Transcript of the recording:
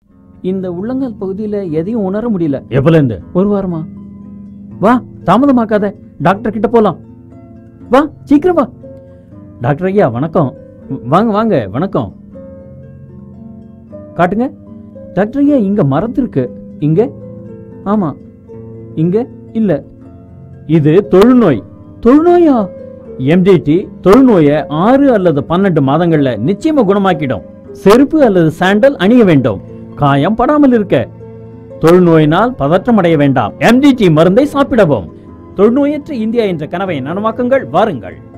இந்த உள்ளங்கால் பகுதியில எதையும் உணர முடியல எப்பல இருந்து ஒரு வாரமா வா தாமதமாக்காத டாக்டர் கிட்ட போலாம் வா சீக்கிரம் வா டாக்டர் ஐயா வணக்கம் வாங்க வாங்க வணக்கம் காட்டுங்க டாக்டர் ஐயா இங்க மறந்துருக்கு இங்க ஆமா இங்க இல்ல இது தொழுநோய் தொழுநோயா எம்டிடி தொழுநோயை ஆறு அல்லது பன்னெண்டு மாதங்கள்ல நிச்சயமா குணமாக்கிடும் செருப்பு அல்லது சாண்டல் அணிய வேண்டும் காயம் படாமல் இருக்க தொழுநோயினால் பதற்றம் அடைய வேண்டாம் எம்டிடி மருந்தை சாப்பிடவும் தொழுநோயற்ற இந்தியா என்ற கனவை நனவாக்குங்கள் வாருங்கள்